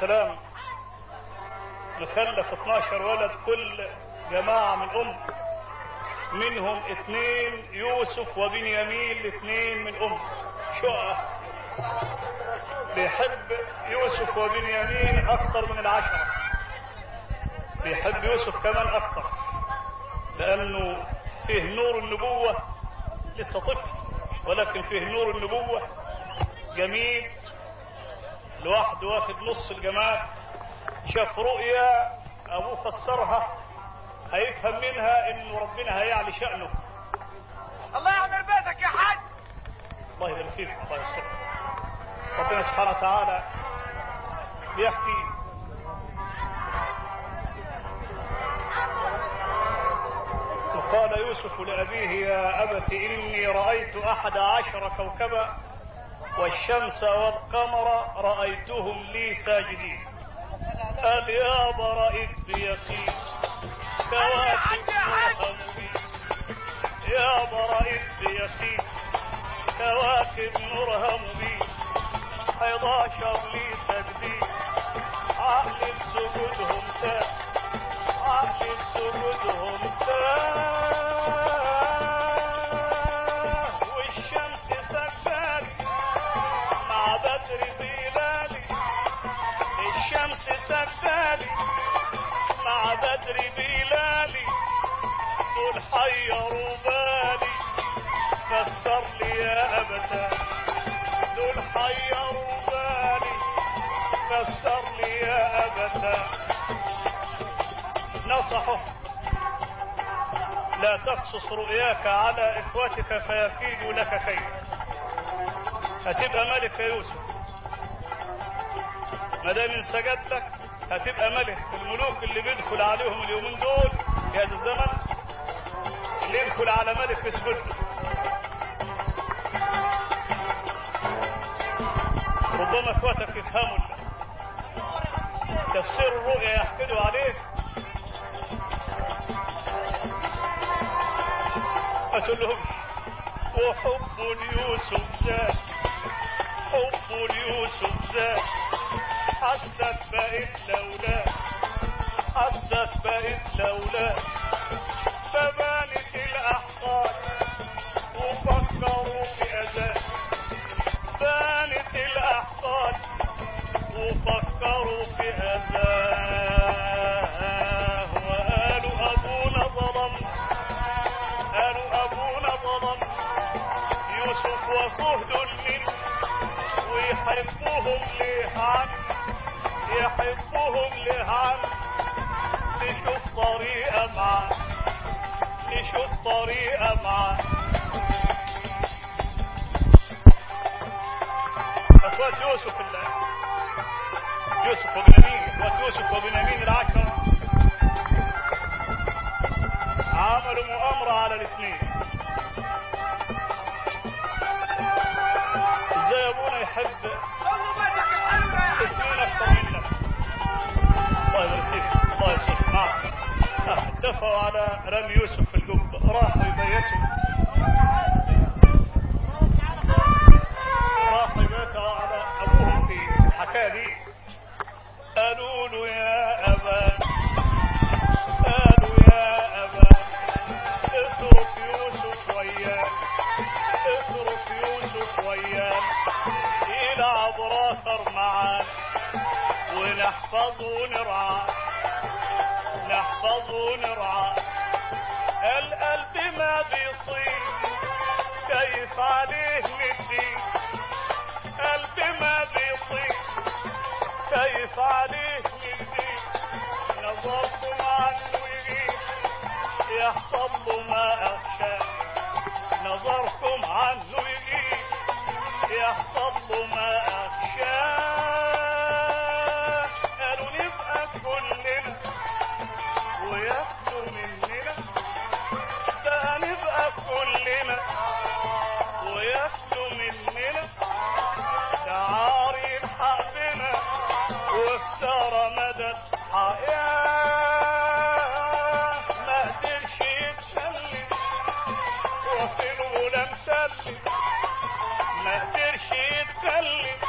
السلام مخلف 12 ولد كل جماعة من أم منهم اثنين يوسف وبنيامين الاثنين من أم شقة بيحب يوسف وبنيامين أكثر من العشرة بيحب يوسف كمان أكثر لأنه فيه نور النبوة لسه طفل ولكن فيه نور النبوة جميل لوحده واخد نص الجمال شاف رؤيا أبوه فسرها هيفهم منها إنه ربنا هيعلي شأنه الله يعمل بيتك يا حاج الله يبارك فيك الله يستر ربنا سبحانه وتعالى بيحكي وقال يوسف لأبيه يا أبت إني رأيت أحد عشر كوكبا والشمس والقمر رأيتهم لي ساجدين قال يا برئت بيقين كواكب نورهم بي يا برئت بيقين كواكب نورهم بي حداشر لي سجدين عقل سجودهم تاه عقل سجودهم تاه والشمس سجدت مع بدر بلالي الشمس سجدالي مع بدر بلالي دول حيروا بالي فسر لي يا أبتا دول حيروا بالي فسر لي يا أبتا نصحه لا تقصص رؤياك على إخوتك فيكيدوا لك كيد هتبقى ملك يا يوسف ما دام انسجد لك هتبقى ملك الملوك اللي بيدخل عليهم اليومين دول في هذا الزمن اللي يدخل على ملك يسجد له ربما اخواتك يفهموا تفسير الرؤيا يحكدوا عليك ما تقولهمش وحب يوسف زاد حب يوسف زاد حست بقت لولا حست بقت لولا فبانت الأحقاد وفكروا في أذان بانت الأحقاد وفكروا في أذاه وقالوا أبونا ظلم قالوا أبونا ظلم يوسف وأخوه دول من ويحبوهم ليه عم يحبوهم ليه عم نشوف طريقة معاه نشوف طريقة معاه اخوات يوسف الله يوسف وبنيامين اخوات يوسف وبنيامين العشرة عملوا مؤامرة على الاثنين ازاي ابونا يحب صلوا بيتك الحلوة يا حاج اثنين اكثر منك الله يبارك فيك الله يصلح معك آه، اتفقوا على رمي يوسف في القبة راحوا يبيتوا راحوا يبيتوا على ابوهم في الحكايه دي قالوا له يا ابا قالوا يا ابا اترك يوسف وياك اترك يوسف وياك يلعب راخر معانا ونحفظه ونرعاه نحفظه ونرعاه القلب ما بيصيب كيف عليه ندي قلب ما بيصيب كيف عليه ندي نظرتم عنه يجيب يحصل له ما أخشى نظركم عنه يجيب يحصل له ما أخشى قالوا نبقى كلنا وياخدوا مننا ده نبقى كلنا وياخدوا مننا ده عار يلحق بنا وخسارة مدى الحياة ما قدرش يتسلم وفي الغلام سلم ما قدرش يتكلم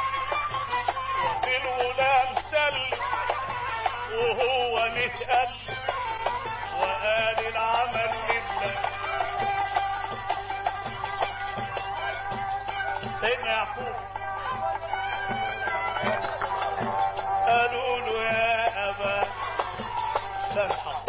ومئة ألف وقال العمل لله سيدنا يعقوب قالوا له يا أبا تنحط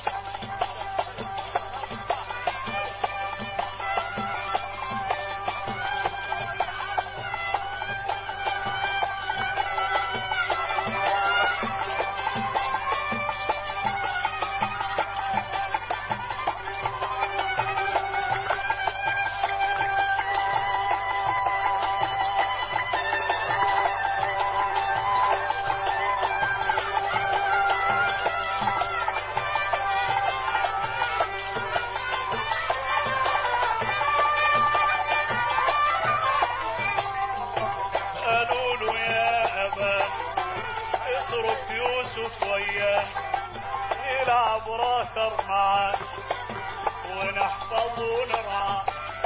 قالوا له يا أبا اترك يوسف وياه يلعب راكر معاه ونحفظه ونرعاه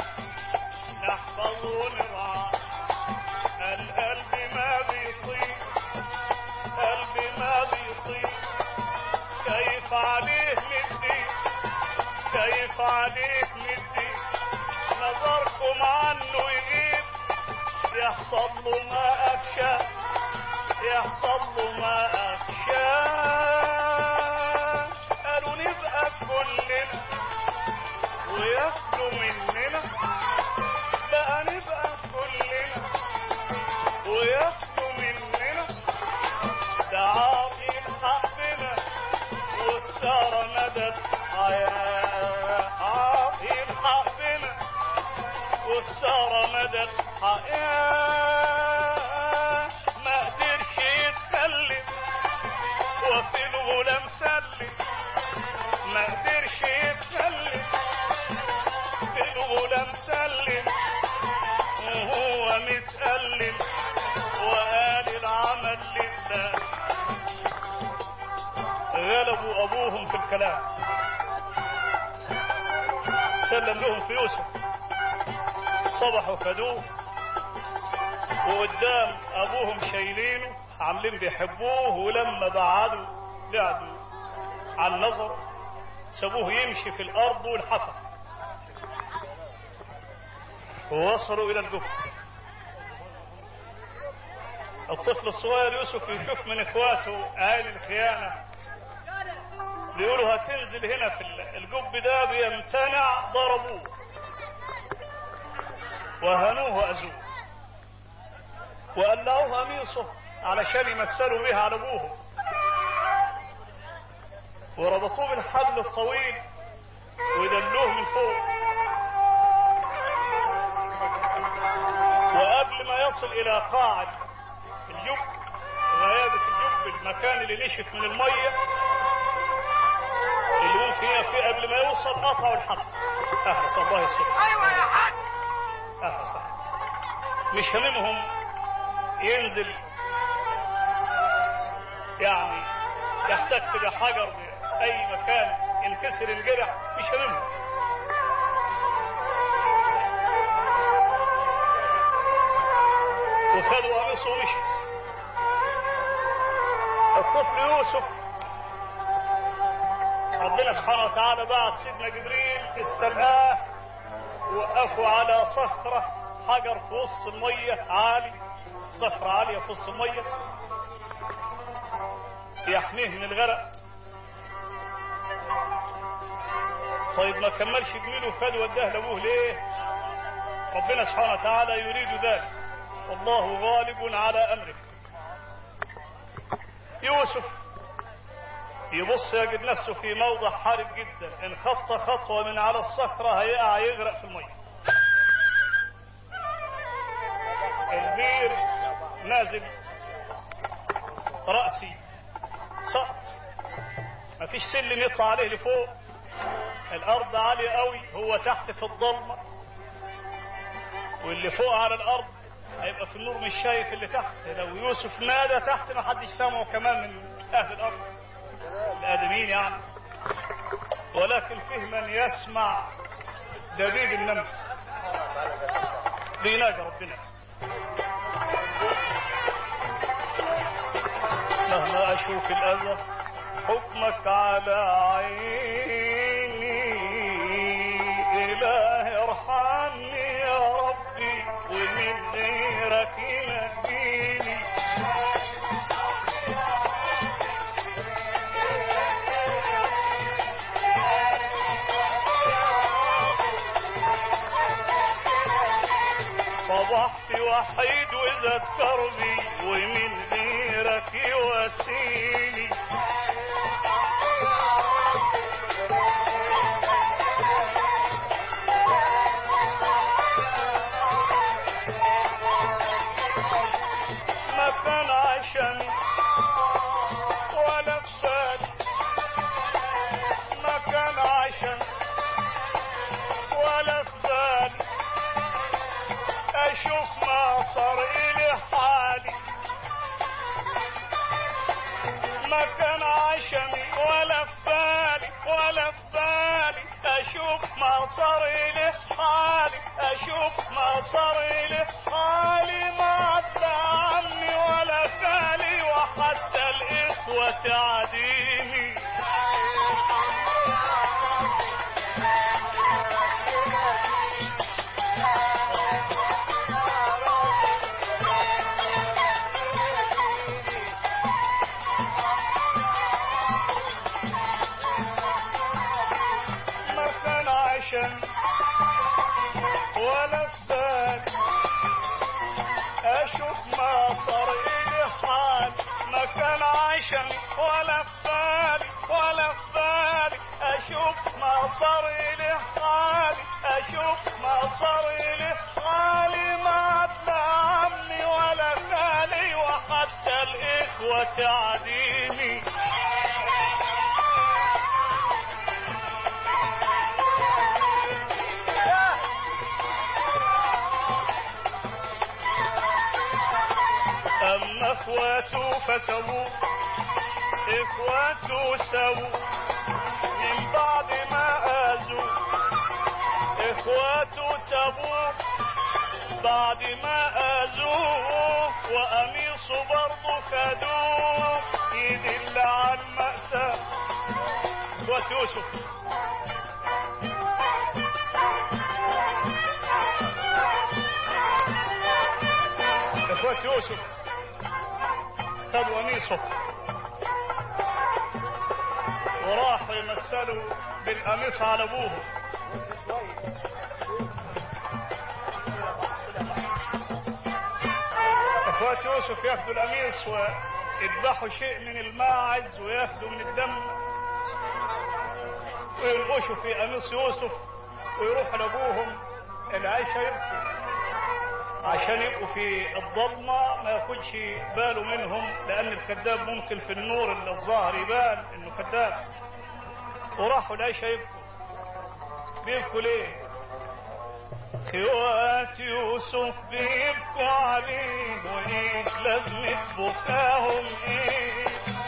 نحفظه ونرعاه القلب ما بيطيب قلبي ما بيطيب كيف عليه ندي كيف عليه ندي نظركم عنه يغيب يحصل له ما أخشى يحصل له ما أخشى قالوا نبقى كلنا وياكلوا مننا بقى نبقى كلنا وياكلوا مننا ده عاطي حقنا والثارة مدد حياة عاطي حقنا والثارة مدد حياة ما قدرش يتكلم وفي الغلام سلم ما قدرش يتكلم في الغلام سلم وهو متألم وقال العمل لله غلبوا أبوهم في الكلام سلم لهم في يوسف صبحوا خدوه وقدام ابوهم شايلينه عاملين بيحبوه ولما بعدوا بعدوا عن نظر سابوه يمشي في الارض والحفر ووصلوا الى الجب الطفل الصغير يوسف يشوف من اخواته عين الخيانه بيقولوا هتنزل هنا في الجب ده بيمتنع ضربوه وهنوه وأذوه وقلعوه قميصه علشان يمثلوا بيها على ابوهم وربطوه بالحبل الطويل ودلوه من فوق وقبل ما يصل الى قاع الجب غيابة الجب المكان اللي نشف من المية اللي ممكن يقف قبل ما يوصل قطعوا الحبل اهلا الله يسلمك ايوه يا حاج اه صح مش هممهم ينزل يعني يحتك بحجر بأي مكان ينكسر الجرح مش هممهم وخدوا قميصه ومشي الطفل يوسف ربنا سبحانه وتعالى بعث سيدنا جبريل استلقاه وقفوا على صخرة حجر في وسط المية عالي صخرة عالية في وسط المية يحميه من الغرق طيب ما كملش جميله وخد وداه لابوه ليه ربنا سبحانه وتعالى يريد ذلك والله غالب على امره يوسف يبص يجد نفسه في موضع حارب جدا ان خط خطوه من على الصخره هيقع يغرق في الميه البير نازل راسي سقط مفيش سلم يطلع عليه لفوق الارض عاليه قوي هو تحت في الضلمه واللي فوق على الارض هيبقى في النور مش شايف اللي تحت لو يوسف نادى تحت ما حدش سامعه كمان من اهل الارض الادمين يعني ولكن فيه من يسمع دبيب النمل بيناجي ربنا مهما اشوف الاذى حكمك على عيني إله ارحمني يا ربي ومن غيرك ينجيني صبحت وحيد وإذا كربي ومن غيرك يواسيني ما كان عشان ولا فات ما كان عشان ولا فات اشوف ما صار الي حالي ما كان عشمي ولا في بالي ولا في بالي اشوف ما صار الي حالي اشوف ما صار الي حالي ما عدى عني ولا بالي وحتى الاخوة تعديني ما كان عشان ولا في بالي اشوف ما صار الي حال ما كان عشان ولا في بالي ولا في بالي اشوف ما صار الي حالي اشوف ما صار الي حالي ما عدى عني ولا بالي وحتى الاخوة تعديني أما إخواته فسووا إخواته سووا من بعد ما آذوا إخواته سووا بعد ما آذوه وقميصه برضه خدوه يدل على المأساة إخوات يوسف إخوات يوسف خدوا قميصه وراحوا يمثلوا بالقميص على ابوه اخوات يوسف ياخدوا القميص ويذبحوا شيء من الماعز وياخدوا من الدم وينقشوا في قميص يوسف ويروحوا لابوهم العيشه يبكوا عشان يبقوا في الضلمة ما ياخدش باله منهم لأن الكذاب ممكن في النور اللي الظاهر يبان إنه كذاب وراحوا العيشة يبكوا بيبكوا ليه؟ خوات يوسف بيبكوا عليه وإيه لازمة بكاهم إيه؟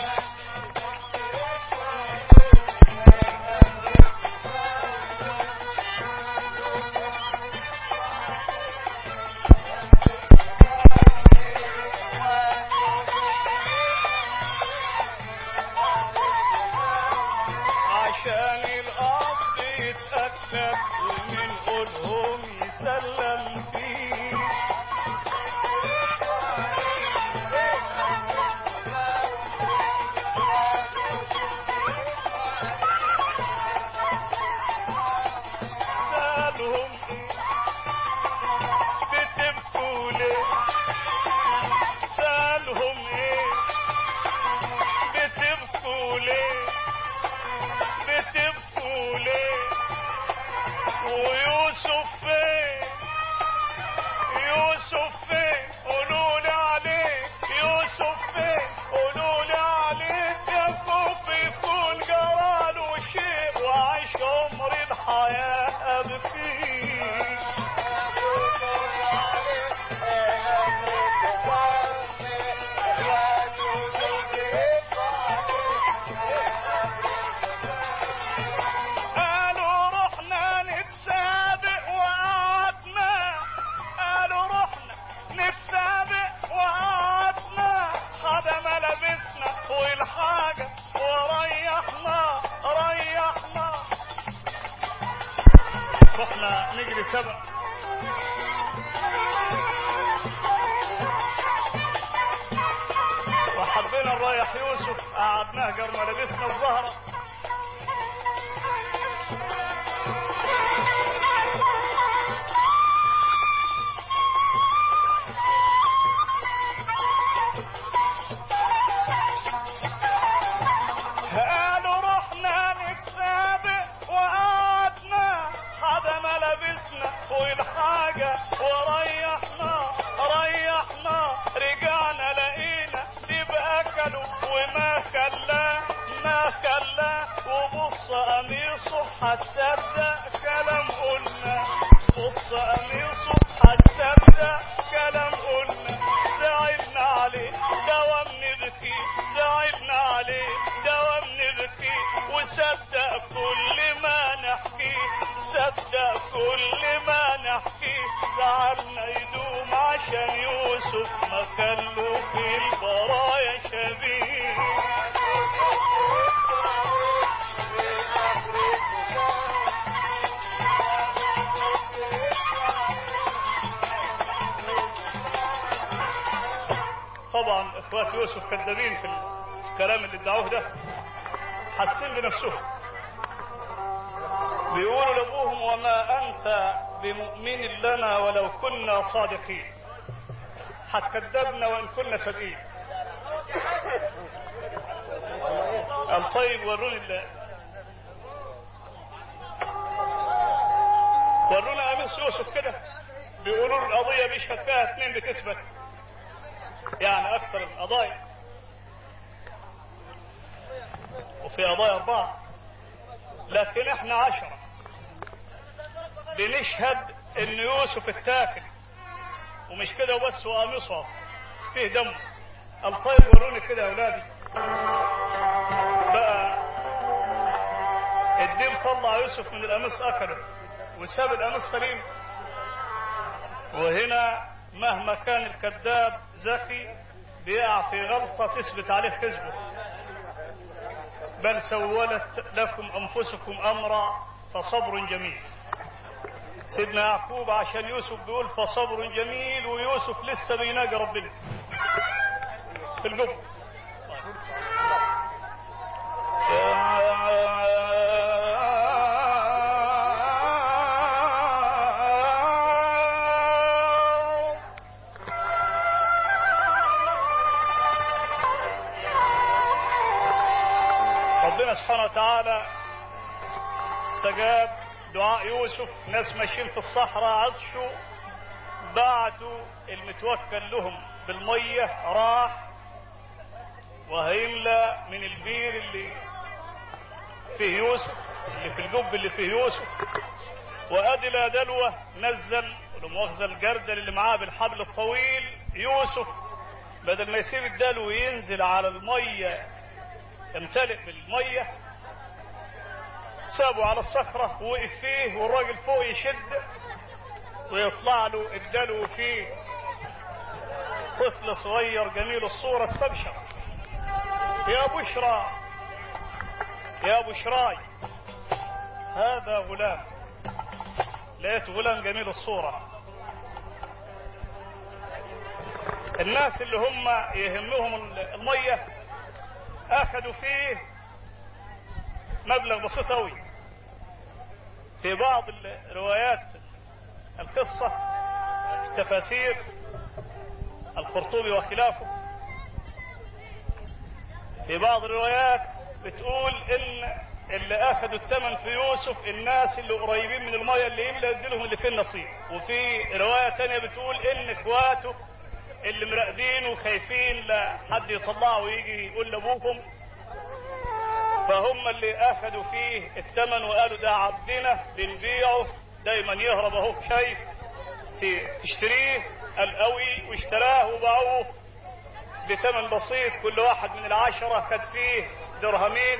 عشان الأرض يتأكد ومن قولهم يسلم فيه سألهم بتبكوا ليه سألهم ايه بتبكوا ليه بتبكوا ليه هنجري سبع وحبينا نريح يوسف قعدناه قرنا لبسنا الزهره قالوا رحنا نكسب وقعدنا حدا ما لبسنا والحاجة وريحنا ريحنا رجعنا لقينا ديب أكلوا وما خلاه ما خلاه وبص قميصه هتصدق كلام قلنا بص قميصه هتصدق كلام قلنا زعلنا عليه دوام نبكي زعلنا عليه دوام نبكي وصدق كل ما نحكي صدق كل ما نحكي زعلنا يدوم عشان يوسف ما كان له في البرايا شبيه طبعا اخوات يوسف كذابين في الكلام اللي ادعوه ده حاسين بنفسهم بيقولوا لابوهم وما انت بمؤمن لنا ولو كنا صادقين هتكذبنا وان كنا صادقين قال طيب وروني الله ورونا قميص يوسف كده بيقولوا له القضيه بيشهد فيها اثنين بتثبت يعني اكثر القضايا وفي قضايا اربعه لكن احنا عشره بنشهد ان يوسف اتاكل ومش كده وبس وقميصه فيه دم قال طيب وروني كده يا اولادي بقى الديب طلع يوسف من القميص اكله وساب القميص سليم وهنا مهما كان الكذاب ذكي بيقع في غلطة تثبت عليه كذبه بل سولت لكم أنفسكم أمرا فصبر جميل سيدنا يعقوب عشان يوسف بيقول فصبر جميل ويوسف لسه بيناجي ربنا في الجبر ربنا سبحانه وتعالى استجاب دعاء يوسف ناس ماشيين في الصحراء عطشوا بعتوا المتوكل لهم بالمية راح وهيملى من البير اللي فيه يوسف اللي في الجب اللي فيه يوسف وادي لا دلوة نزل لمؤاخذة الجردل اللي معاه بالحبل الطويل يوسف بدل ما يسيب الدلو ينزل على المية يمتلئ بالمية سابه على الصخرة ووقف فيه والراجل فوق يشد ويطلع له الدلو فيه طفل صغير جميل الصورة استبشر يا بشرى يا بشراي هذا غلام لقيت غلام جميل الصورة الناس اللي هم يهمهم المية اخذوا فيه مبلغ بسيط قوي في بعض الروايات القصة التفاسير القرطبي وخلافه في بعض الروايات بتقول ان اللي اخذوا الثمن في يوسف الناس اللي قريبين من المية اللي يملى يديلهم اللي فيه النصيب وفي رواية تانية بتقول ان اخواته اللي مراقبين وخايفين لحد يطلعه ويجي يقول لابوكم فهم اللي اخذوا فيه الثمن وقالوا ده عبدنا بنبيعه دايما يهرب اهو شايف تشتريه القوي واشتراه وباعوه بثمن بسيط كل واحد من العشرة خد فيه درهمين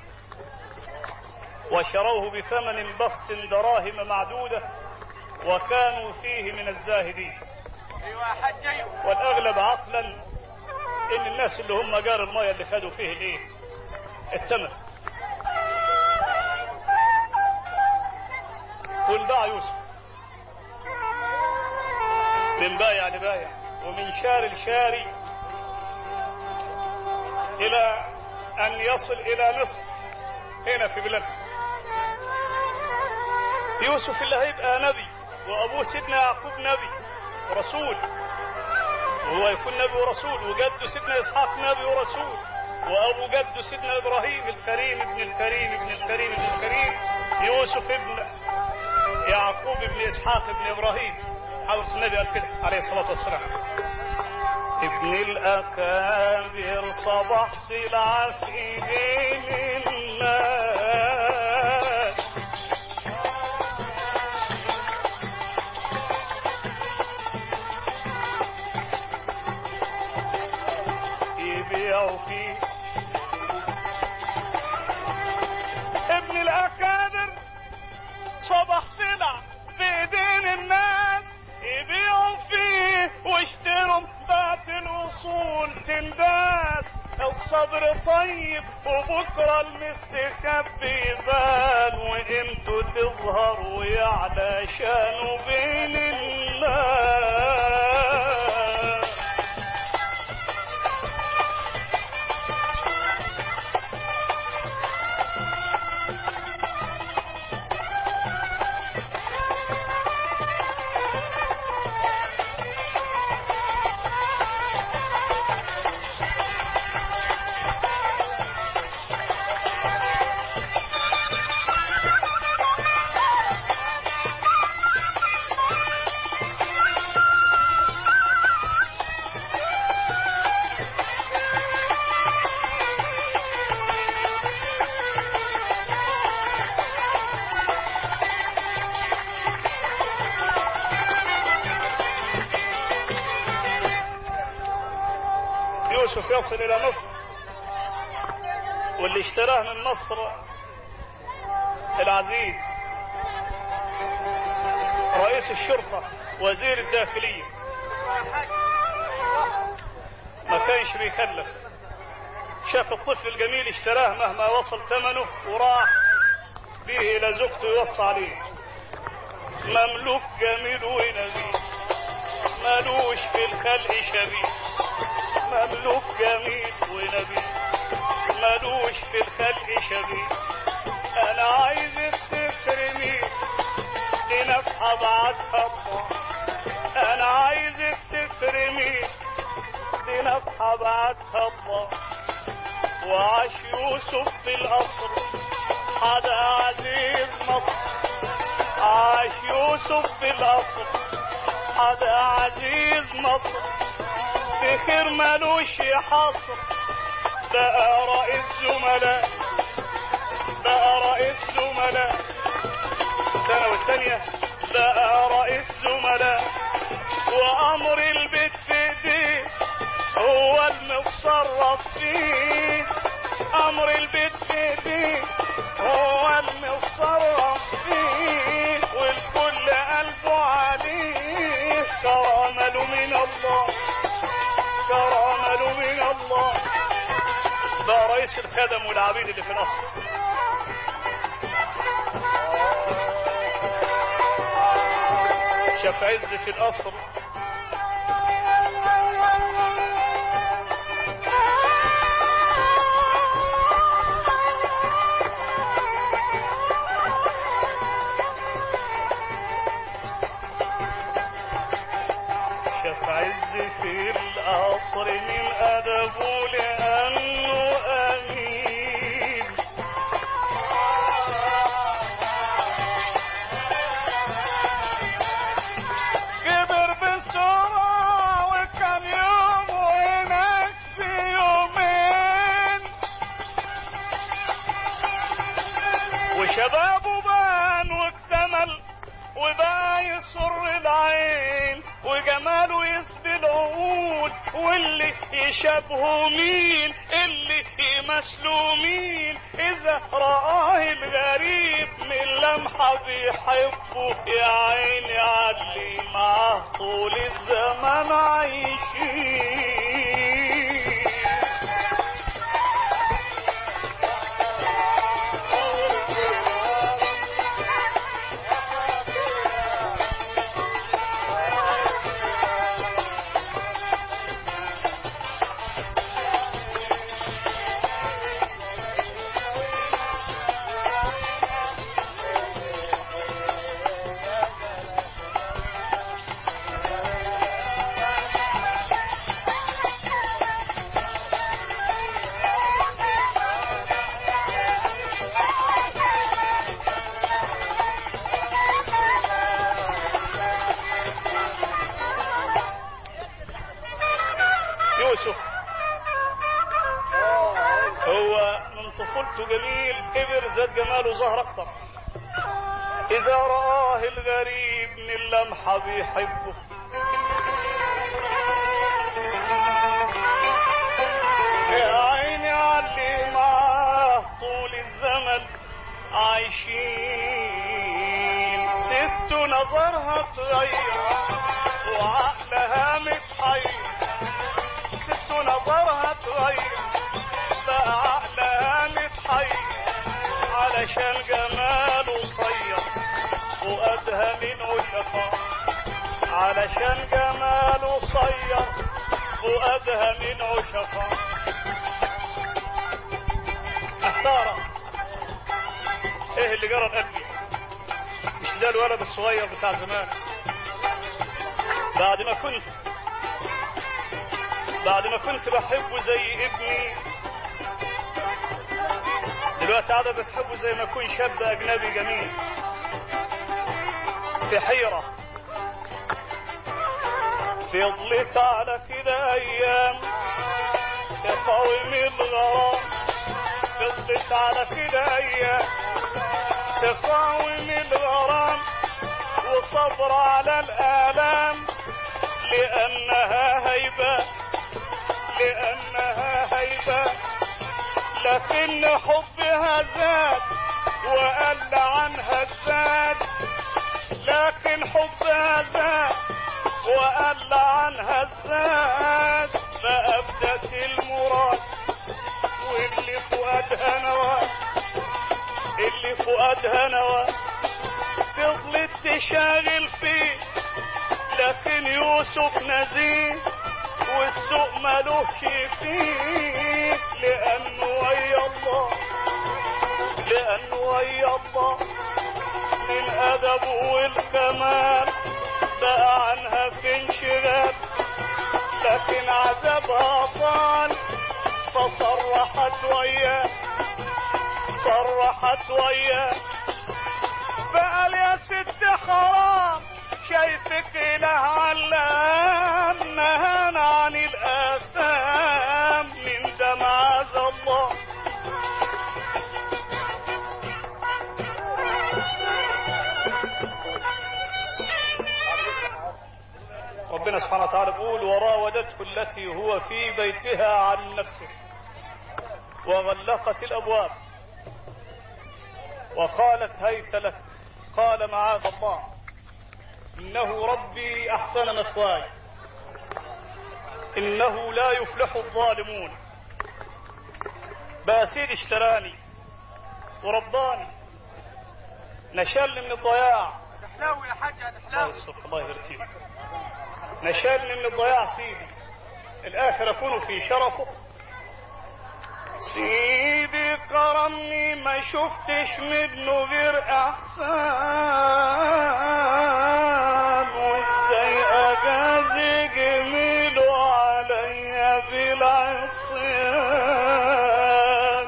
وشروه بثمن بخس دراهم معدودة وكانوا فيه من الزاهدين ايوه يا حاج ايوه والاغلب عقلا ان الناس اللي هم جار المية اللي خدوا فيه الايه الثمن وانباع يوسف من بايع لبايع ومن شاري لشاري إلى أن يصل إلى مصر هنا في بلادنا يوسف اللي هيبقى نبي وأبوه سيدنا يعقوب نبي ورسول وهو يكون نبي ورسول وجده سيدنا إسحاق نبي ورسول وأبو جده سيدنا إبراهيم الكريم ابن الكريم ابن الكريم ابن الكريم يوسف ابن يعقوب ابن إسحاق ابن إبراهيم حضرة النبي قال كده عليه الصلاة والسلام ابن الأكابر صبح سلعة في ايدين الناس يبيعوا فيه ابن الأكابر صبح سلع في ايدين الناس يبيعوا فيه واشتروا بات الوصول تنداس الصبر طيب وبكرة المستخبي يبان وقيمته تظهر ويعلى شانه بين الناس يوسف يصل إلى مصر واللي اشتراه من مصر العزيز رئيس الشرطة وزير الداخلية ما كانش بيخلف شاف الطفل الجميل اشتراه مهما وصل ثمنه وراح به إلى زوجته يوصى عليه مملوك جميل ونبيل ملوش في الخلق شبيه مملوك جميل ونبي ملوش في الخلق شبيه انا عايزك تكرمي لنفحة بعدها الله انا عايزك تكرمي لنفحة بعدها الله وعاش يوسف في القصر حدا عزيز مصر عاش يوسف في القصر حدا عزيز مصر بخير ملوش حصر بقى رئيس زملاء بقى رئيس زملاء السنة والثانية بقى رئيس زملاء وأمر البيت في ايديه هو المتصرف فيه أمر البيت في ايديه هو المتصرف فيه والكل قلبه عليه كرامل من الله كرامل من الله ده رئيس الخدم والعبيد اللي في الأصل شاف عز في القصر شاف عز في القصر من أدبه لأنه أمين كبر بسرعة وكان يوم وهناك في يومين وشبابه بان واكتمل وبقى يسر العين وجماله يسبي العقول واللي يشبهه مين اللي يمثله مين اذا رآه الغريب من لمحة بيحبه يا عيني عدلي معاه طول الزمان عايشين شفته جميل كبر زاد جماله ظهر اكتر اذا رآه الغريب من اللمحة بيحبه يا عيني علي معاه طول الزمن عايشين ست نظرها تغير وعقلها متحير ست نظرها تغير بقى عقلها متحير علشان جماله قصير فؤادها من عشقا علشان جماله قصير فؤادها من عشقا محتارة ايه اللي جرى قلبي مش ده الولد الصغير بتاع زمان بعد ما كنت بعد ما كنت بحبه زي ابني دلوقتي عادة بتحبه زي ما يكون شاب أجنبي جميل في حيرة فضلت على كده أيام تقاوم الغرام فضلت على كده أيام تقاوم الغرام وصبر على الآلام لأنها هيبة لأنها هيبة لكن حبها زاد وقل عنها الزاد لكن حبها زاد وقل عنها الزاد فأبدت المراد واللي فؤادها نوى اللي فؤادها نوى فضلت تشاغل فيه لكن يوسف نزيه والسوق ملوش فيه لأنه ويا الله لأنه ويا الله من أدبه والكمال بقى عنها في انشغال لكن عذابها طال فصرحت وياه صرحت وياه فقال يا ست حرام شايفك إله علام نهانا عن الآثام من دمع الله ربنا سبحانه وتعالى بيقول وراودته التي هو في بيتها عن نفسه وغلقت الأبواب وقالت هيت لك قال معاذ الله إنه ربي أحسن مثواي إنه لا يفلح الظالمون بقى سيدي اشتراني ورباني نشلني من الضياع تحلاوي يا حاج الله تحلاوي يستر الله يبارك فيك نشلني من الضياع سيدي الآخر أكون في شرفه سيدي كرمني ما شفتش منه غير احسان وازاي اجازي جميله عليا بالعصيان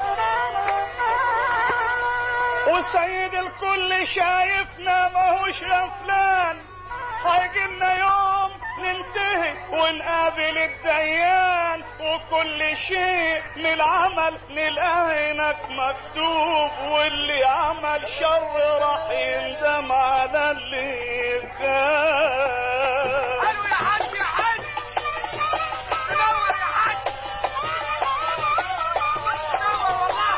وسيد الكل شايفنا ماهوش غفلان هيجيلنا يوم ننتهي ونقابل الديان وكل شيء من العمل نلقاه هناك مكتوب واللي عمل شر راح يندم على اللي كان حلو يا حاج يا حاج تنور يا حاج تنور والله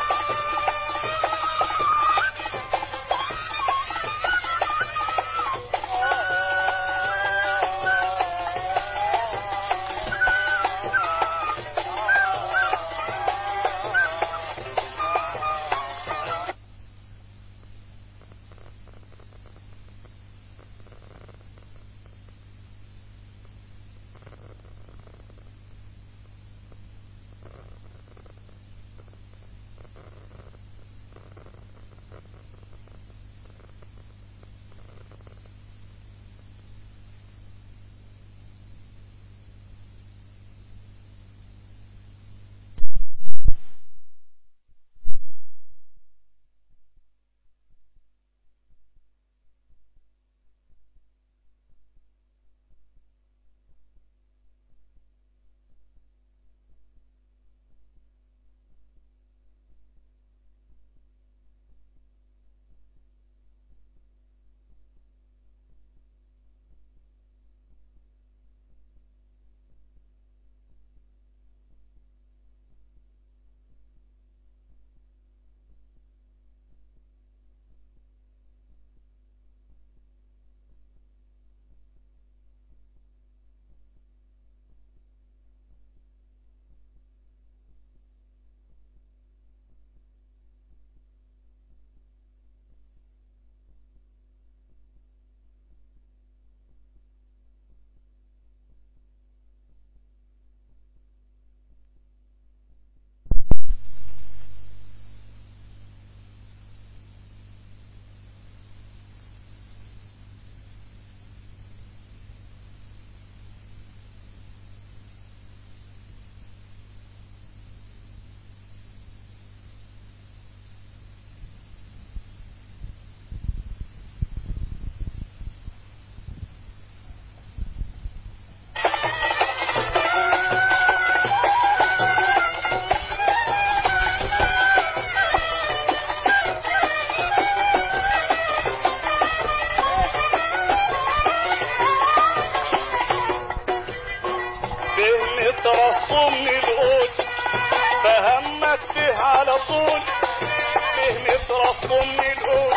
على طول فيه نطرف ضمن الأول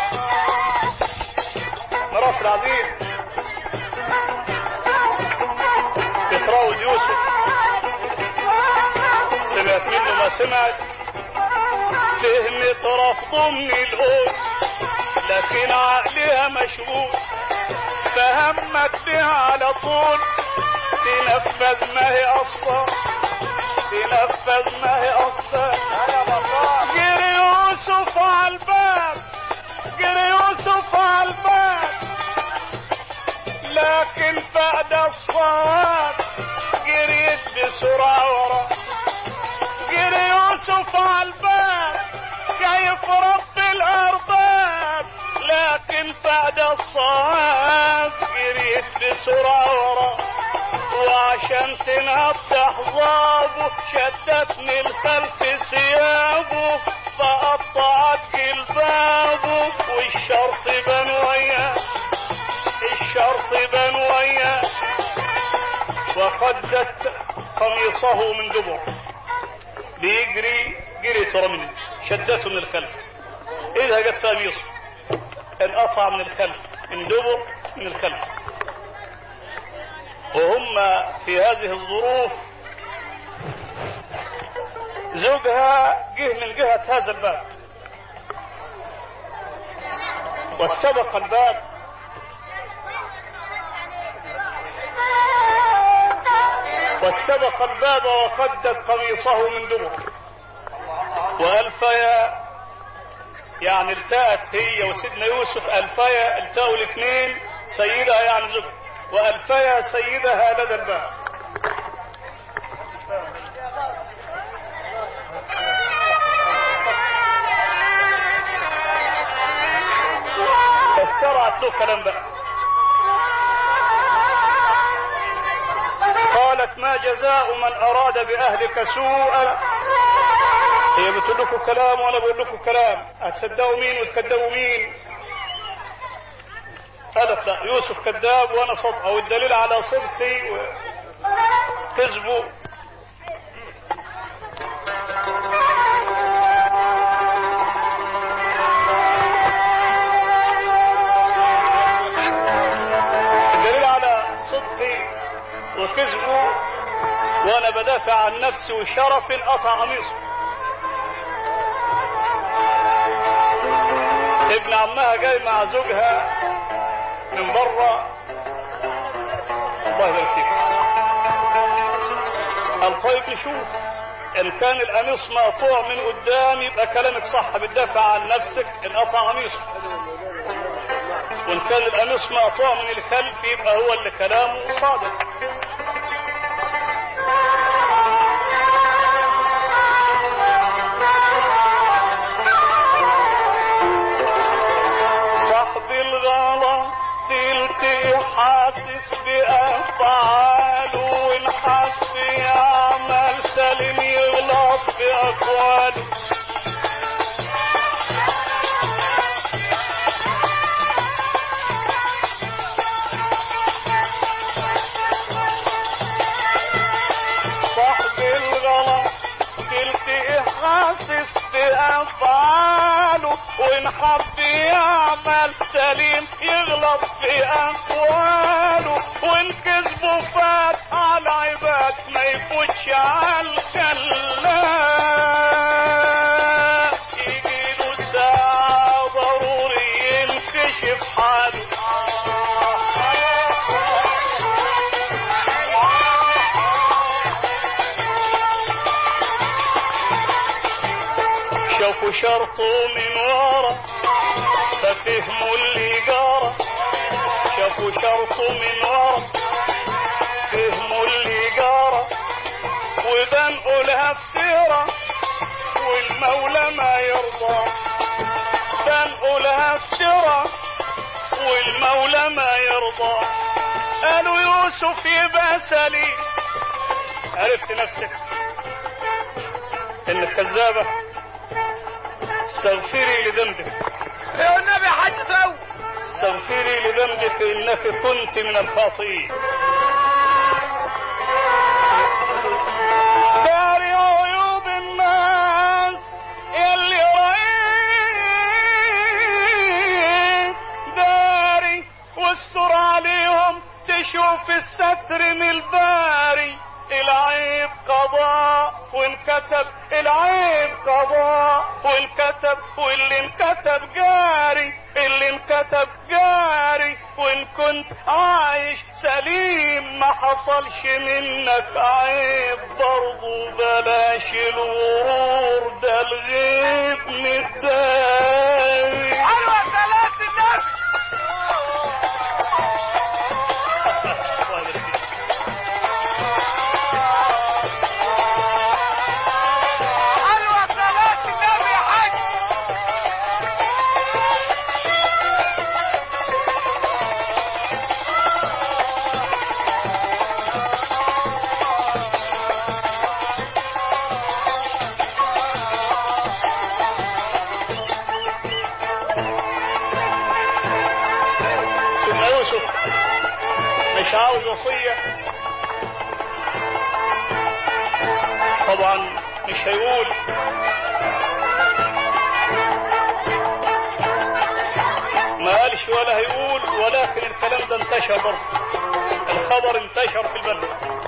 مرات العزيز بتراود يوسف سمعت منه ما سمعت فيه نطرف ضمن الأول لكن عقلها مشغول فهمت بها على طول تنفذ ما هي أصلا تنفذ ما هي أصلا جري يوسف على الباب جري يوسف على الباب لكن بعد الصواب جريت بسرعة ورا جري يوسف على الباب كيف رب الأرباب لكن بعد الصواب جريت بسرعة ورا وعشان تنفتح ضابه شدتني الخلف ثيابه فقطعت جلبابه والشرط بان وياه الشرط بان وياه وقدت قميصه من دبر بيجري جري ترى منه شدته من الخلف اذا جت قميصه انقطع من الخلف من دبر من الخلف وهم في هذه الظروف زوجها جه من جهة هذا الباب واستبق الباب واستبق الباب وقدت قميصه من دبر وألفيا يعني التأت هي وسيدنا يوسف ألفيا التقوا الاثنين سيدها يعني زوجها وألفيا سيدها لدى الباب اخترعت له كلام بقى قالت ما جزاء من أراد بأهلك سوءا هي بتقول لكم كلام وأنا بقول لكم كلام هتصدقوا مين وتكذبوا مين قالت لا يوسف كذاب وانا صدقه والدليل على صدقي وكذبه الدليل على صدقي وكذبه وانا بدافع عن نفسي وشرفي قطع قميصه ابن عمها جاي مع زوجها من بره الله يبارك فيك قال طيب نشوف ان كان القميص مقطوع من قدام يبقى كلامك صح بتدافع عن نفسك انقطع قميصه وان كان القميص مقطوع من الخلف يبقى هو اللي كلامه صادق صاحب الغلط تلقي حاسس بأفعاله والحق يعمل سليم يغلط بأقواله صاحب الغلط تلقي حاسس بأفعاله وإن حب يعمل سليم يغلط في أقواله وإن كذبه فات على عباد ما يفوتش على الكلام يجيله ساعة ضروري ينكشف حاله شافوا شرطه من ورا ففهموا اللي جرى شافوا شرطه من ورا فهموا اللي جرى وبنقوا لها بسيرة والمولى ما يرضى بنقوا لها بسيرة والمولى ما يرضى قالوا يوسف يبقى سليم عرفت نفسك انك كذابه استغفري لذنبك يا النبي حد سوي استغفري لذنبك انك كنت من الخاطئين داري عيوب الناس شوف الستر من الباري العيب قضاء وانكتب العيب قضاء وانكتب واللي انكتب جاري اللي انكتب جاري وان كنت عايش سليم ما حصلش منك عيب برضو بلاش الغرور ده الغيب متداري ايوه صلاة النبي ايوه صلاة النبي يا حاج سيدنا يوسف مش عاوز وصية طبعا مش هيقول ما قالش ولا هيقول ولكن الكلام ده انتشر برضه الخبر انتشر في البلد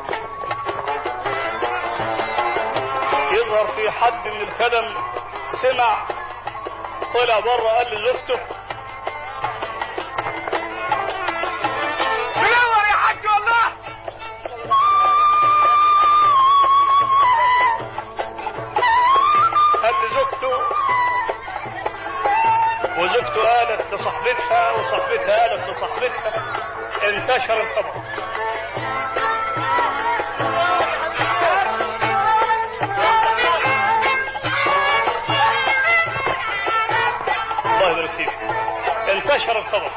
يظهر في حد من الخدم سمع طلع بره قال لزوجته منور يا حاج والله قال لزوجته وزوجته قالت لصاحبتها وصاحبتها قالت لصاحبتها انتشر الخبر الله يبارك فيك انتشر الخبر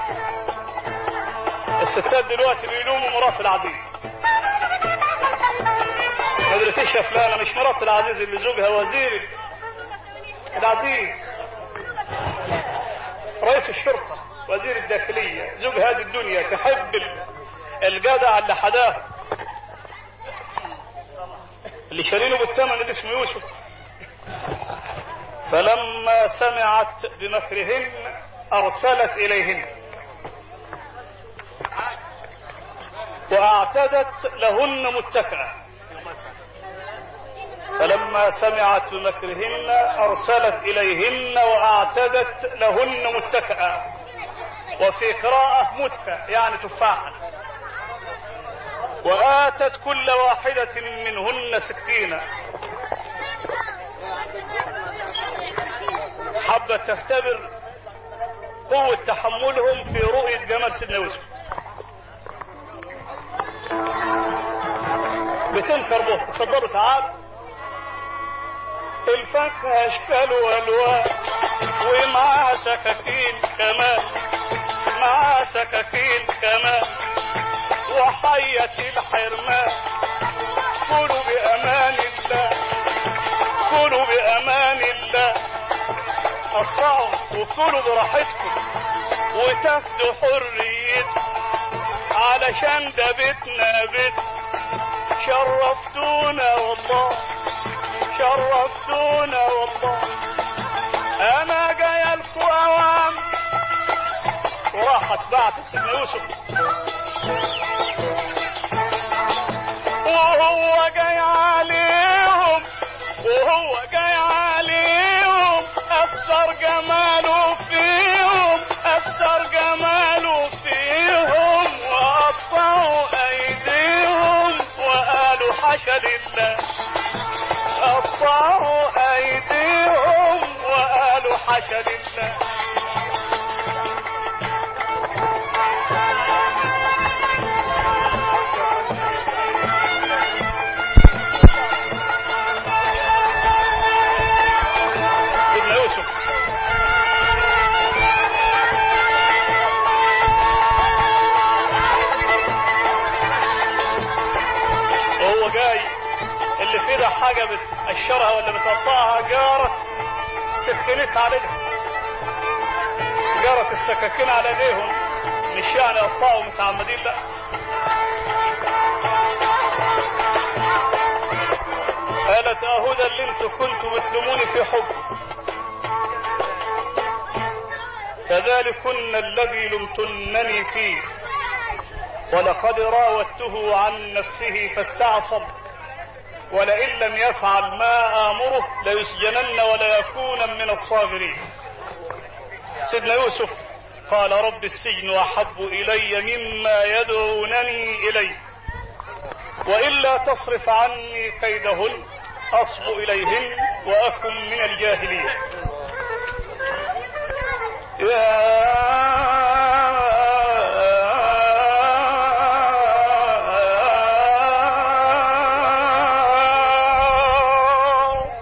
الستات دلوقتي بيلوموا مرات العزيز ما درتيش يا فلانه مش مرات العزيز اللي زوجها وزير العزيز رئيس الشرطة وزير الداخلية زوج هذه الدنيا تحب ال- الجدع اللي حداه اللي شارينه بالثمن اللي اسمه يوسف فلما سمعت بمكرهن أرسلت إليهن وأعتدت لهن متكئا فلما سمعت بمكرهن أرسلت إليهن وأعتدت لهن متكئا وفي قراءة متكأ يعني تفاحا وآتت كل واحدة منهن سكينا حبت تختبر قوة تحملهم في رؤية جمال سيدنا يوسف بتنكر به تفضلوا تعالوا الفاكهة اشكال والوان ومعاها سكاكين كمان معاها سكاكين كمان وحية الحرمان كلوا بأمان الله كلوا بأمان الله قطعوا وكلوا براحتكم وتاخدوا حريتكم علشان ده بيتنا بيت شرفتونا والله شرفتونا والله انا جاي لكم اوام وراحت بعتت سيدنا يوسف وهو جاي عليهم وهو جاي عليهم اثر جماله فيهم اثر جماله فيهم وقطعوا ايديهم وقالوا حاشا لله قطعوا ايديهم وقالوا حاشا لله سيدنا يوسف وهو جاي اللي في ده حاجة بتقشرها ولا بتقطعها جارت سكنتها عليها جارت السكاكين على ايديهم مش يعني قطعوا متعمدين لا قالت اهو ده اللي انتوا كنتوا بتلوموني في حب فذلكن الذي لمتنني فيه ولقد راودته عن نفسه فاستعصم ولئن لم يفعل ما آمره ليسجنن ولا يكون من الصاغرين سيدنا يوسف قال رب السجن أحب إلي مما يدعونني إليه وإلا تصرف عني كيدهن أصب إليهن وأكن من الجاهلين يا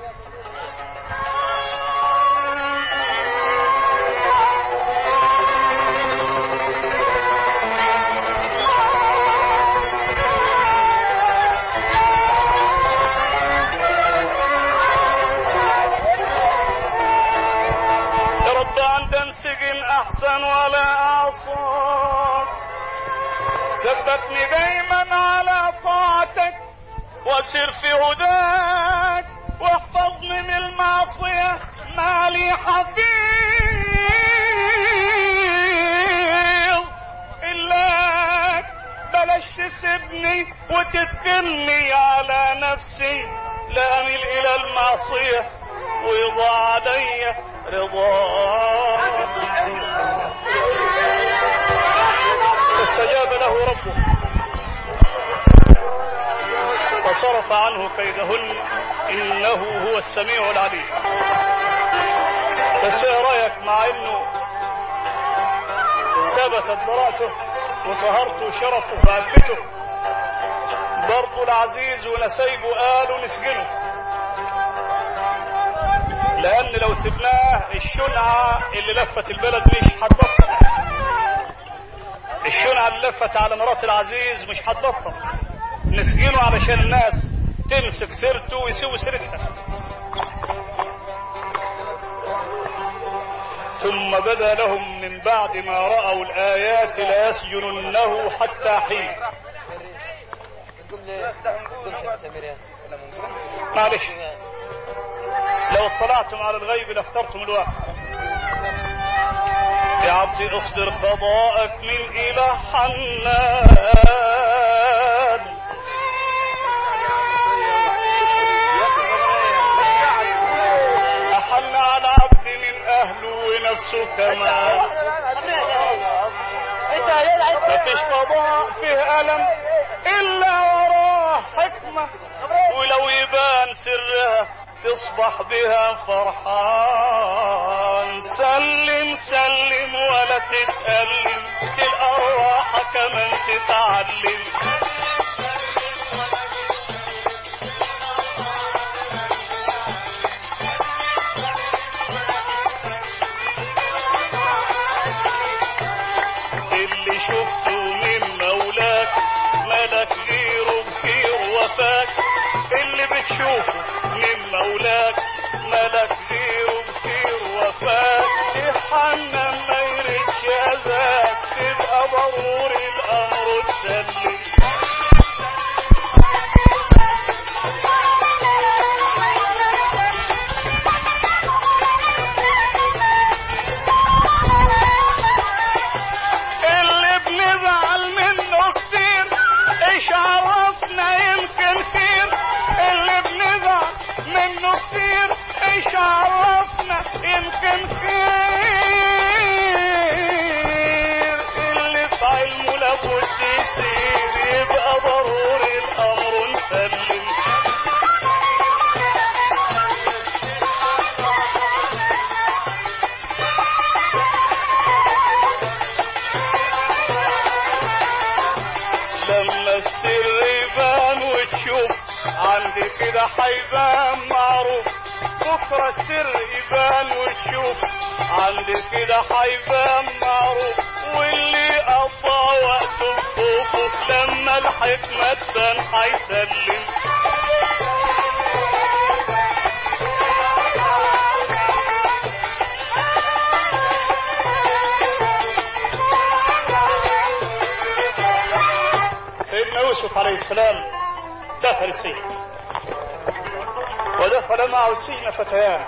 يا رب عند انسجن احسن ولا اعصاك ثبتني دايما على طاعتك واسر في هداك واحفظني من المعصية ما لي حفيظ إلاك بلاش تسيبني وتتكلني على نفسي لا أميل إلى المعصية ويضاع علي رضاك فاستجاب له ربه فصرف عنه كيدهن انه هو السميع العليم بس ايه رايك مع انه ثبتت براءته وطهرته وشرفه وعفته برضه العزيز ونسيبه قالوا نسجنه لان لو سبناه الشنعة اللي لفت البلد مش هتبطل الشنعة اللي لفت على مرات العزيز مش هتبطل نسجنه علشان الناس تمسك سيرته ويسوي سيرتها ثم بدا لهم من بعد ما رأوا الآيات ليسجننه حتى حين معلش لو اطلعتم على الغيب لاخترتم الواحد يا عبدي اصبر قضاءك من إله حنان أحن على عبد من أهله ونفسه كمان مفيش قضاء فيه ألم إلا وراه حكمة ولو يبان سرها تصبح بها فرحان سلم سلم ولا تتألم الأرواح كمان تتعلم اللي شفته من مولاك ملك غيره بخير وفاك اللي بتشوفه من مولاك ملك غيره بخير وفاك يحنن ما يردش اذاك تبقى ضروري الامر تسلم اللي بنزعل منه كتير ايش عرفنا يمكن خير اللي بنزعل منه كتير ايش عرفنا يمكن خير اللي في علمه لابد يصير يبقى ضروري الامر نسلم لما السر يبان وتشوف عندي كده حيبان معروف بكرة السر يبان وتشوف عندي كده حيبان معروف واللي قضى وقته بخوفه لما الحكمة تبان حيسلم سيدنا يوسف عليه السلام دخل السجن ودخل معه السجن فتيان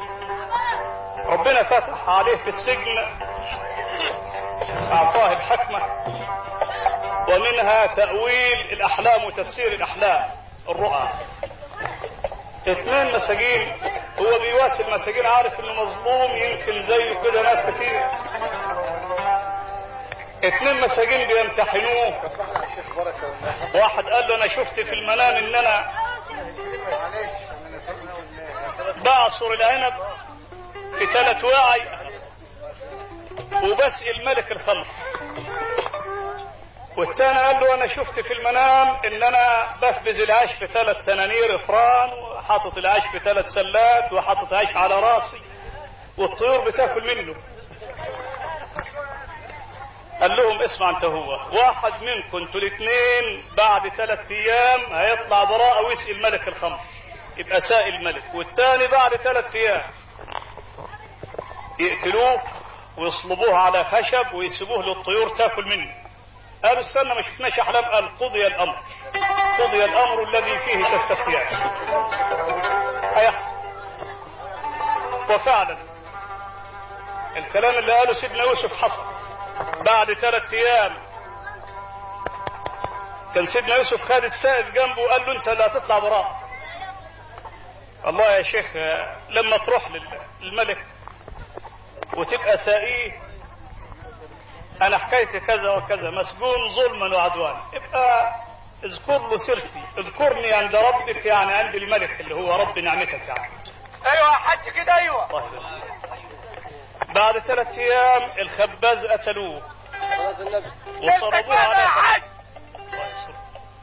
ربنا فتح عليه في السجن أعطاه الحكمة ومنها تأويل الأحلام وتفسير الأحلام الرؤى اثنين مساجين هو بيواسي المساجين عارف انه مظلوم يمكن زيه كده ناس كتير اتنين مساجين بيمتحنوه واحد قال له انا شفت في المنام ان انا بعصر العنب في ثلاث واعي وبسقي الملك الخمر والتاني قال له انا شفت في المنام ان انا بخبز العيش في ثلاث تنانير افران وحاطط العيش في ثلاث سلات وحاطط عيش على راسي والطيور بتاكل منه قال لهم اسمع انت هو واحد منكم انتوا الاثنين بعد ثلاث ايام هيطلع براءه ويسقي الملك الخمر يبقى سائل الملك والتاني بعد ثلاث ايام يقتلوه ويصلبوه على خشب ويسيبوه للطيور تاكل منه قالوا استنى ما شفناش احلام قال قضي الامر قضي الامر الذي فيه تستفتيان هيحصل وفعلا الكلام اللي قاله سيدنا يوسف حصل بعد ثلاث ايام كان سيدنا يوسف خد السائد جنبه وقال له انت لا تطلع براء الله يا شيخ لما تروح للملك وتبقى سائيه انا حكايتي كذا وكذا مسجون ظلما وعدوانا ابقى اذكر له سيرتي اذكرني عند ربك يعني عند الملك اللي هو رب نعمتك يعني ايوه يا حاج كده ايوه الله يبارك. بعد ثلاث ايام الخباز قتلوه وصلبوه على يا حاج الله يستر.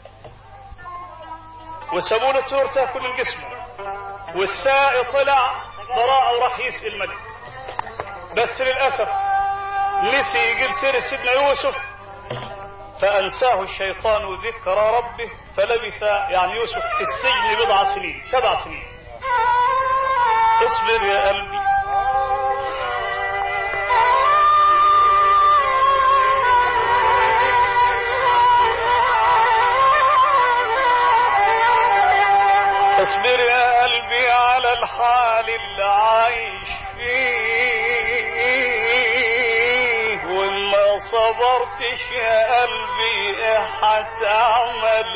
وسابوا له الطيور تاكل من جسمه والسائق طلع براءة وراح يسقي الملك بس للأسف نسي يجيب سيرة سيدنا يوسف فأنساه الشيطان ذكر ربه فلبث يعني يوسف في السجن بضع سنين سبع سنين اصبر يا قلبي اصبر يا قلبي على الحال اللي عايش فيه وما صبرتش يا قلبي إيه هتعمل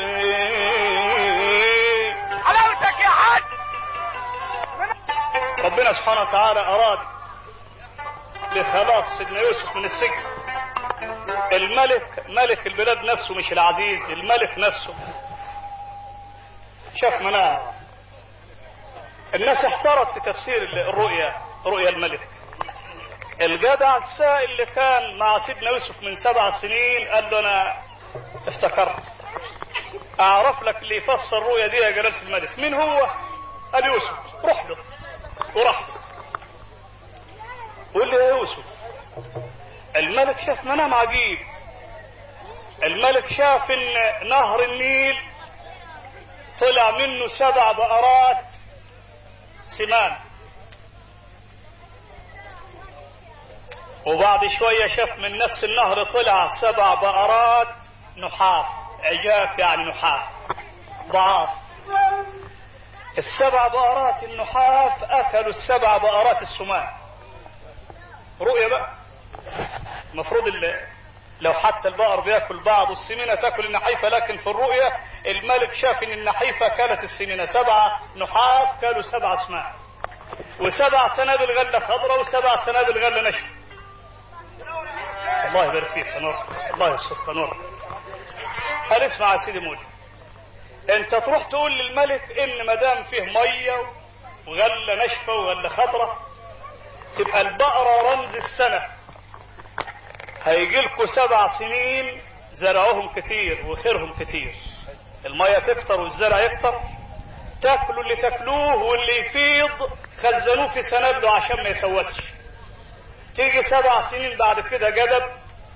ايه حلاوتك يا حاج ربنا سبحانه وتعالى اراد لخلاص سيدنا يوسف من السجن الملك ملك البلاد نفسه مش العزيز الملك نفسه شاف منام الناس احترت في تفسير الرؤيا رؤيا الملك الجدع السائل اللي كان مع سيدنا يوسف من سبع سنين قال له انا افتكرت اعرف لك اللي يفسر الرؤيا دي يا جلالة الملك مين هو قال يوسف روح له وراح له قول لي يا يوسف الملك شاف منام عجيب الملك شاف ان نهر النيل طلع منه سبع بقرات سمان وبعد شوية شاف من نفس النهر طلع سبع بقرات نحاف عجاف يعني نحاف ضعاف السبع بقرات النحاف أكلوا السبع بقرات السمان رؤية بقى المفروض اللي لو حتى البقر بياكل بعض السمينة تاكل النحيفة لكن في الرؤية الملك شاف ان النحيفة كانت السمينة سبعة نحاف كانوا سبع سمان وسبع سنابل غلة خضراء وسبع سنابل غلة نشف الله يبارك فيك يا نور الله يستر يا نور قال اسمع يا سيدي مولي انت تروح تقول للملك ان ما دام فيه ميه وغله ناشفه وغله خضراء تبقى البقره رمز السنه هيجي لكم سبع سنين زرعوهم كتير وخيرهم كتير الميه تكتر والزرع يكتر تاكلوا اللي تاكلوه واللي يفيض خزنوه في سنابله عشان ما يسوسش تيجي سبع سنين بعد كده جدب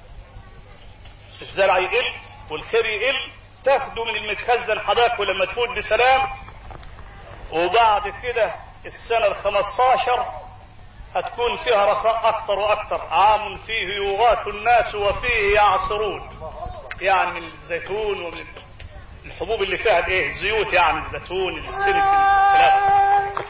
الزرع يقل والخير يقل تاخدوا من المتخزن حداكوا لما تفوت بسلام وبعد كده السنة الخمساشر هتكون فيها رخاء أكثر وأكثر عام فيه يغاث الناس وفيه يعصرون يعني من الزيتون ومن الحبوب اللي فيها الايه الزيوت يعني الزيتون السمسم الكلام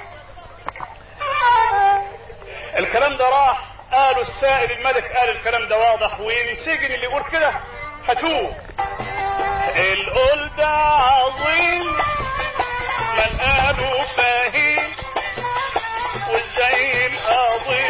الكلام ده راح قالوا السائل الملك قال الكلام ده واضح وينسجن اللي يقول كده هاتوه القول ده عظيم ملقاله فهيم وازاي القاضي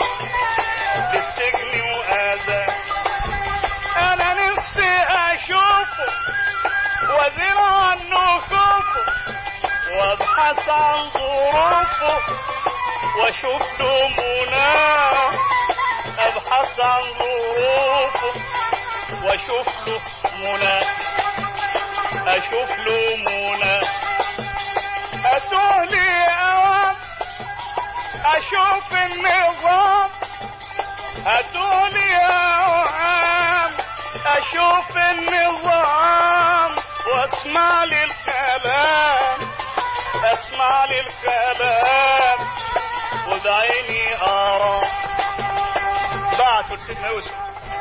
للسجن وآذى انا نفسي اشوفه وازيل عنه خوفه وابحث عن ظروفه واشوف له مناه ابحث عن ظروفه واشوف له مناه اشوف له مناه اتوه لي اوام اشوف النظام اتوه لي اوام اشوف النظام واسمع للكلام اسمع للكلام ودعيني ارى بعتوا لسيدنا يوسف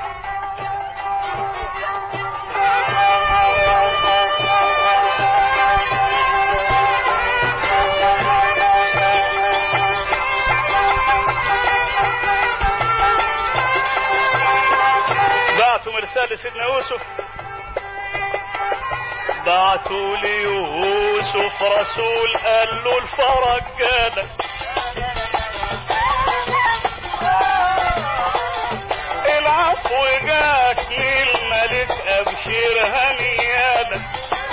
بعتوا مرسال لسيدنا يوسف بعتوا ليوسف رسول قال له الفرج جالك العفو جاك من الملك ابشر هنيالك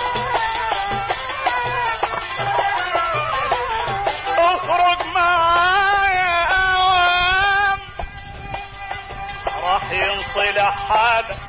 اخرج معايا اوام راح ينصلح حالك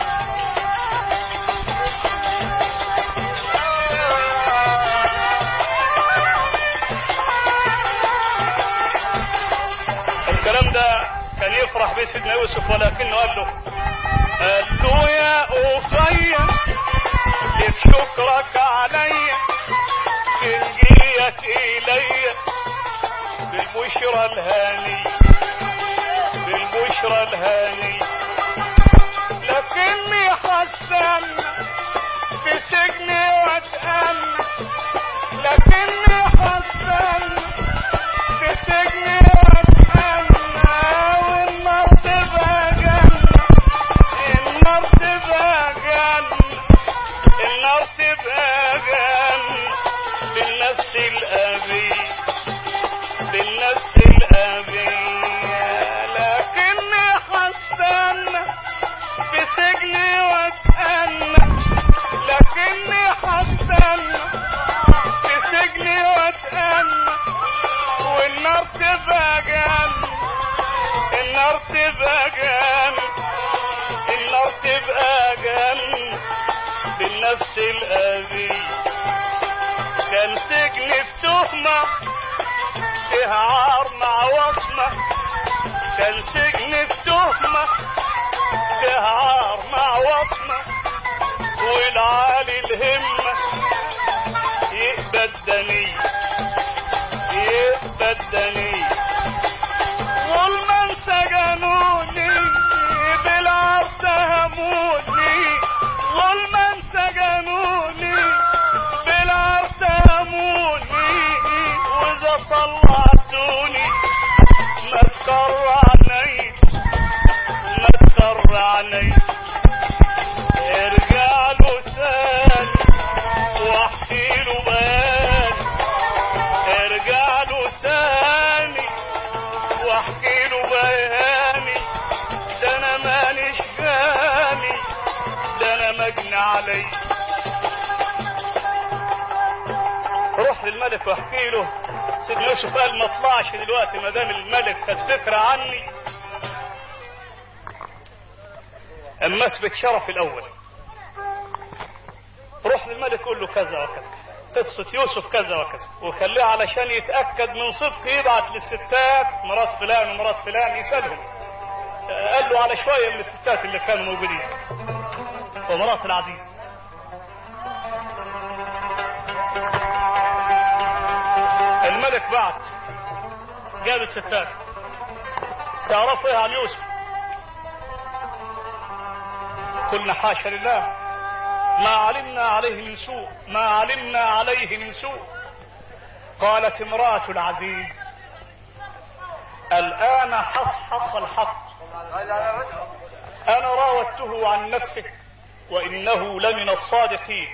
الكلام ده كان يفرح به سيدنا يوسف ولكنه قال له قال له يا أخي لك شكرك علي تنجيك إلي بالبشرى الهاني بالبشرى الهاني لكني حستنى في سجني واتأنى لكني حستنى في سجني واتأنى والنار تبقى جنة النار تبقى جنة النار تبقى جنة بالنفس الأبي بالنفس الأبي لكني حستنى في سجني واتأنى لكني حستنى في سجني واتأنى والنار تبقى جنة النار تبقى جنة النار تبقى جنة بالنفس الأبي كان سجن في تهمة فيها عار مع وصمة كان سجن في تهمة فيها عار مع وصمة والعالي الهمة يقبى الدنيا يقبى الدنيا ظلما سجنوني بالعار تهموني ظلما سجنوني بالعار تهموني واذا طلعتوني ما تكر علي ما تكر علي ارجع له تاني واحكي له بيان ارجع له تاني واحكي له بياني ده انا مانيش فاني ده انا مجني علي روح للملك واحكي له سيدنا يوسف قال ما اطلعش دلوقتي ما دام الملك خد فكره عني اما اثبت شرف الاول روح للملك قول له كذا وكذا قصة يوسف كذا وكذا وخليه علشان يتأكد من صدق يبعت للستات مرات فلان ومرات فلان يسألهم قال له على شوية من الستات اللي كانوا موجودين ومرات العزيز الملك بعت جاب الستات تعرفوا ايه عن يوسف قلنا حاشا لله ما علمنا عليه من سوء ما علمنا عليه من سوء قالت امرأة العزيز الآن حصحص الحق أنا راودته عن نفسه وإنه لمن الصادقين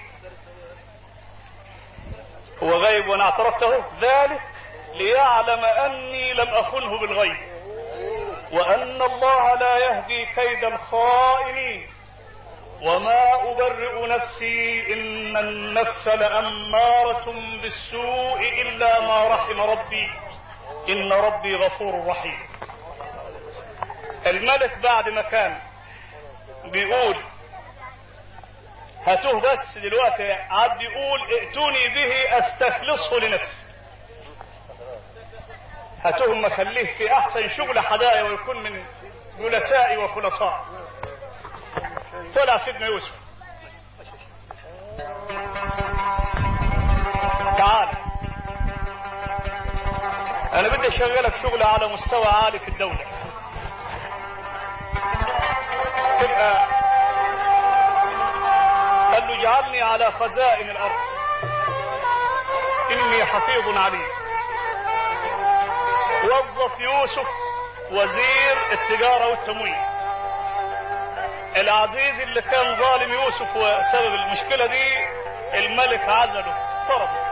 هو غيب وأنا اعترفته ذلك ليعلم أني لم أخنه بالغيب وأن الله لا يهدي كيد الخائنين وما أبرئ نفسي إن النفس لأمارة بالسوء إلا ما رحم ربي إن ربي غفور رحيم الملك بعد ما كان بيقول هاتوه بس دلوقتي عاد بيقول ائتوني به استخلصه لنفسي هاتوه ما خليه في احسن شغل حدائق ويكون من جلسائي وخلصاء طلع سيدنا يوسف تعال انا بدي اشغلك شغل على مستوى عالي في الدوله تبقى قال له اجعلني على خزائن الارض اني حفيظ عليم وظف يوسف وزير التجاره والتموين العزيز اللي كان ظالم يوسف وسبب المشكله دي الملك عزله طرده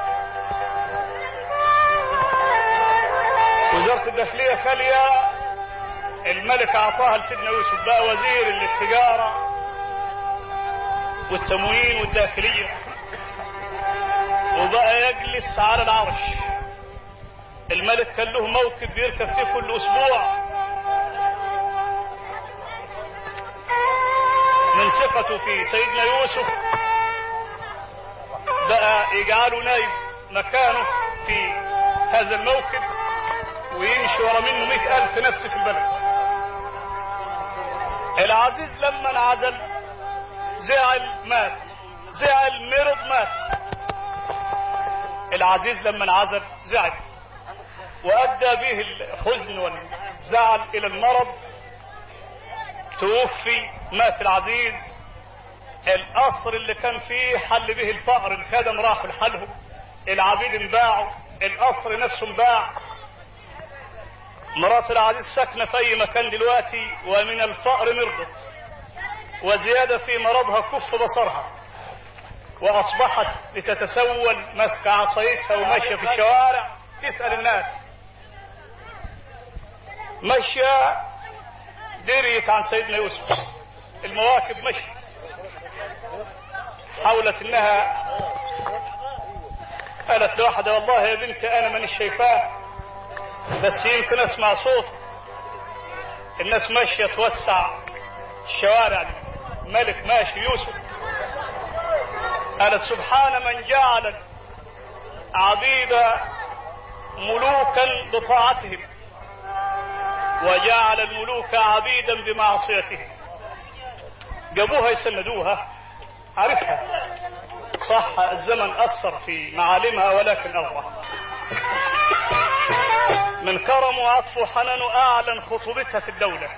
وزاره الداخليه خاليه الملك اعطاها لسيدنا يوسف بقى وزير للتجاره والتموين والداخليه وبقى يجلس على العرش الملك كان له موكب بيركب فيه كل اسبوع من ثقته في سيدنا يوسف بقى يجعله نايب مكانه في هذا الموكب ويمشي ورا منه مئة ألف نفس في البلد العزيز لما انعزل زعل مات زعل مرض مات العزيز لما انعزل زعل وأدى به الحزن والزعل إلى المرض توفي مات العزيز القصر اللي كان فيه حل به الفقر الخدم راحوا لحالهم العبيد انباعوا القصر نفسه انباع مرات العزيز ساكنة في أي مكان دلوقتي ومن الفقر مرضت وزيادة في مرضها كف بصرها وأصبحت لتتسول ماسكة عصايتها وماشية في الشوارع تسأل الناس ماشية دريت عن سيدنا يوسف المواكب مشي حاولت انها قالت لواحدة والله يا بنتي انا مانيش شايفاه بس يمكن اسمع صوته الناس ماشية توسع الشوارع ملك ماشي يوسف قال سبحان من جعل عبيد ملوكا بطاعتهم وجعل الملوك عبيدا بمعصيتهم جابوها يسندوها عارفها صح الزمن أثر في معالمها ولكن أغوى من كرم وعطف وحنان أعلن خطوبتها في الدولة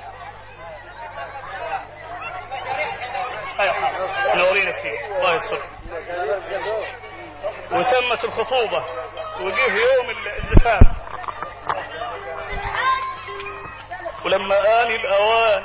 نورينا فيه الله يستر وتمت الخطوبة وجيه يوم الزفاف ولما آن الأوان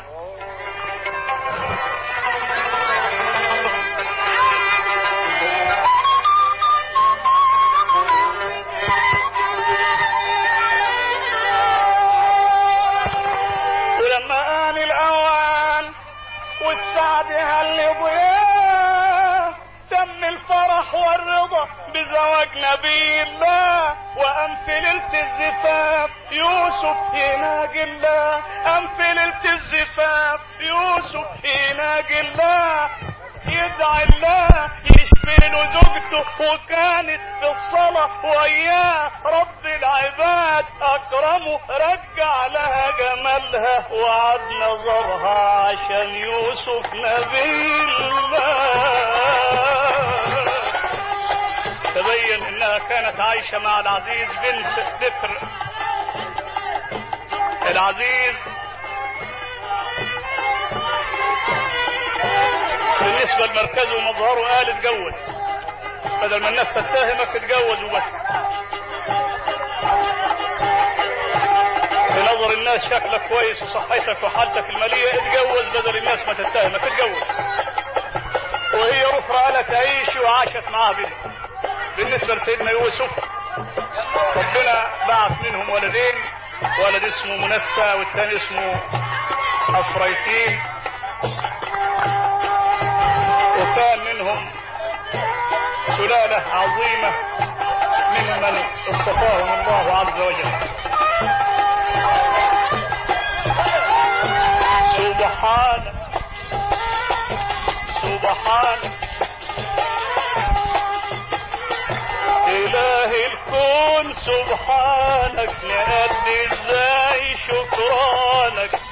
ولما آن الأوان والسعد هل ضياء تم الفرح والرضا بزواج نبي الله وأم في ليلة الزفاف يوسف يناجي الله أم في ليلة الزفاف يوسف يناجي الله يدعي الله يشفي له زوجته وكانت في الصلاة وياه رب العباد أكرمه رجع لها جمالها وعد نظرها عشان يوسف نبي الله تبين انها كانت عايشة مع العزيز بنت بكر العزيز بالنسبة لمركزه ومظهره قال اتجوز بدل ما الناس تتهمك اتجوز وبس في نظر الناس شكلك كويس وصحتك وحالتك المالية اتجوز بدل الناس ما تتهمك اتجوز فترة قالت تعيش وعاشت معاه بنت بالنسبة لسيدنا يوسف ربنا بعث منهم ولدين ولد اسمه منسى والتاني اسمه أفريتين وكان منهم سلالة عظيمة ممن اصطفاهم الله عز وجل سبحانك سبحانك إله الكون سبحانك نأدي ازاي شكرانك